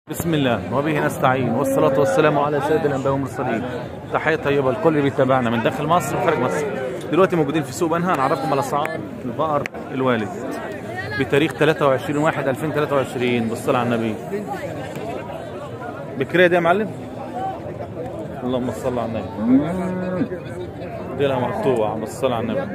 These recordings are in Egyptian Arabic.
بسم الله وبه نستعين والصلاة والسلام على سيد الأنبياء والمرسلين تحية طيبة لكل اللي بيتابعنا من داخل مصر وخارج مصر دلوقتي موجودين في سوق بنها هنعرفكم على أسعار البقر الوالد بتاريخ 23 1 2023 بالصلاة على النبي بكرية دي يا معلم اللهم صل على النبي ديلها مقطوعة بالصلاة على النبي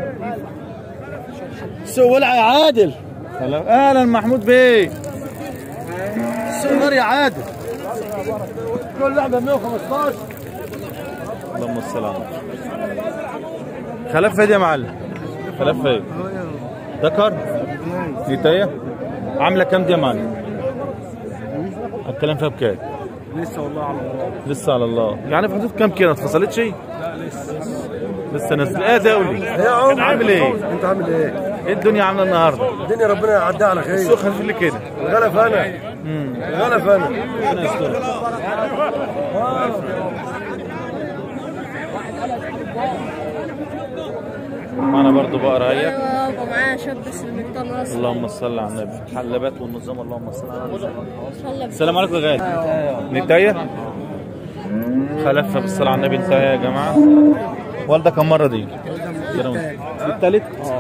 سوق ولع يا عادل هلا اهلا محمود بيه سوق نار يا عادل كل لعبه 115 اللهم صل على النبي خلف ايه دي يا معلم خلف ايه ذكر نتايه عامله كام دي يا معلم الكلام فيها بكام لسه والله على الله لسه على الله يعني في حدود كام كيلو ما اتفصلتش لا لسه لسه نازل ايه ده قول لي يا عم عامل ايه انت عامل ايه؟ ايه الدنيا عامله النهارده الدنيا ربنا يعديها على خير السوق خفيف لي كده الغلف انا امم الغلف انا ربنا يستر معانا برضو بقرة اهي يابا معايا شاب بس المنطقة ناصر اللهم صل على النبي حلبات والنظام اللهم صل على النبي صلى السلام عليكم يا غالي نتايه خلفها بالصلاة على النبي انتهى يا جماعة والدة كم مرة دي؟ دي التالت؟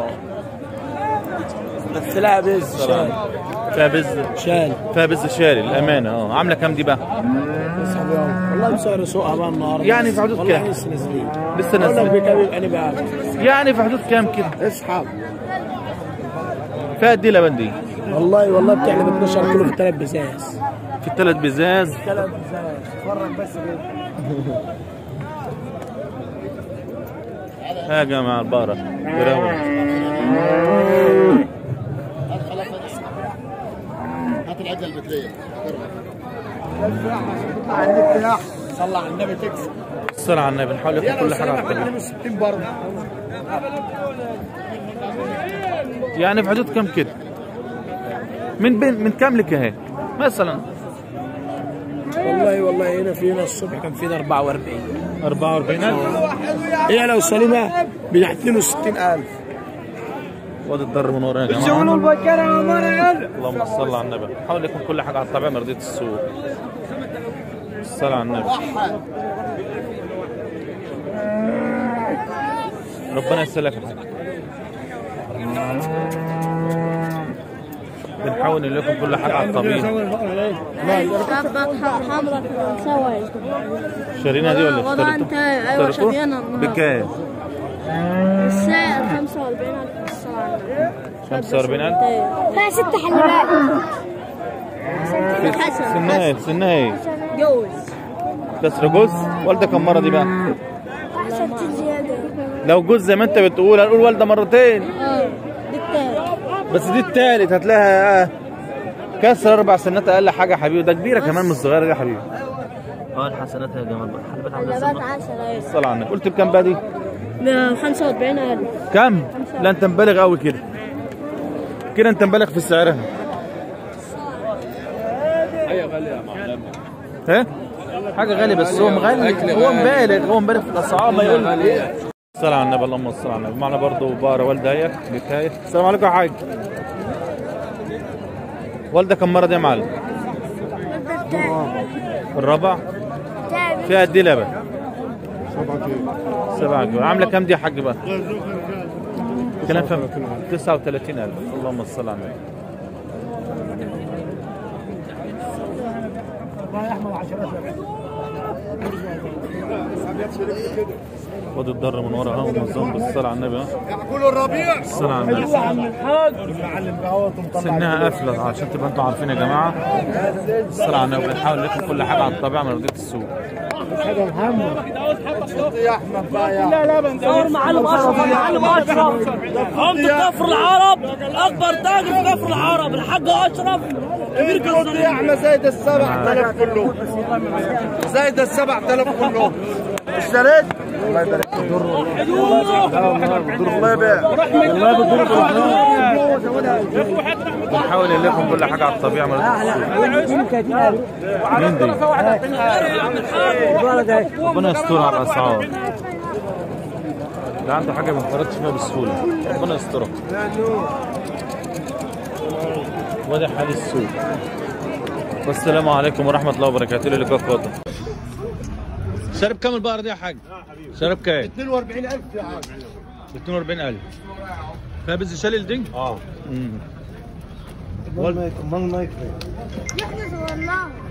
بس لا بز طبعا فيها بز شال فيها بز شاري الأمانة اه عاملة كام دي بقى؟ اسحب يا والله مسعر سوقها بقى النهارده يعني في حدود والله كام؟ لسه نازلين لسه اقول لك نازلة بكام يبقى انا بقى يعني في حدود كام كده؟ اسحب فيها قد ايه لبن دي؟ والله والله بتحلب 12 كيلو في الثلاث بزاز في التلات بزاز ثلاث بزاز اتفرج بس كده ها يا جماعة البقرة براوة هات العجله البكريه صلى على النبي تكسب الصلاة على النبي نحاول ياخد كل حاجة على الطبيعة 62 برضه يعني في حدود كام كده؟ من بين من كام لكام؟ مثلا والله والله هنا في هنا الصبح كان فينا 44 44000 هي لو سليمه ب 62000 وادي الضر من ورا يا جماعة اللهم صل على النبي حاول يكون كل حاجة على الطبيعة مرضية السوق الصلاة على النبي ربنا يسلك يا حاج بنحاول نقول لكم كل حاجة على الطبيعة شاب بطحة حمرا سوي شارينا دي ولا والله انت ايوه اشتريتوها؟ شارينا النهارده بكام؟ الساعة 45000 في الصلاة 45000 فيها ست حلبات حسن سنها ايه؟ سنها ايه؟ جوز كسر جوز والدة كم مرة دي بقى؟ ست زيادة لو جوز زي ما انت بتقول هنقول والدة مرتين اه بالتالي بس دي التالت هتلاقيها آه، كسر اربع سنات اقل حاجه يا حبيبي ده كبيره كمان مش صغيره يا حبيبي اه الحسنات يا جماعه بقى حلبات عامله حلبات ازاي عسل الصلاه على النبي قلت بكام بقى دي ب 45000 كم لا انت مبالغ قوي كده كده انت مبالغ في سعرها ها حاجه غاليه بس هو مغالي هو مبالغ هو مبالغ في الاسعار ما يقول الصلاة على النبي اللهم صل على النبي معنا برضه بقرة والدة اهي نتاية السلام عليكم يا حاج والدة كم مرة دي يا معلم؟ الرابع فيها قد ايه لبن؟ سبعة كيلو عاملة كام دي يا حاج بقى؟ كلام فهم 39000 اللهم صل على النبي وادي الضر من ورا اهو منظم بالصلاة على النبي ها ياكلوا الربيع الصلاة على النبي سنها قافلة عشان تبقى انتوا عارفين يا جماعة الصلاة على النبي بنحاول ناكل كل حاجة على الطبيعة من ارضية السوق يا احمد بقى يا دور معلم اشرف معلم اشرف عمدة كفر العرب اكبر تاجر في كفر العرب الحاج اشرف كبير كفر يا احمد زايد السبع تلاف كله زايد السبع تلاف كله اشتريت الله يبارك فيك الله يبارك الله يبارك بنحاول نلاقيكم كل حاجة على الطبيعة من ارضية السوق مين دي؟ ربنا يستر على الاسعار اللي عنده حاجة ما انفردش فيها بسهولة ربنا يسترها وده حال السوق والسلام عليكم ورحمه الله وبركاته الى اللقاء قادم شرب كم البقره دي يا حاج؟ شرب كام؟ 42000 يا عم 42000 فيها بز شلل دي؟ اه امم امال ما يكفي يحدث والله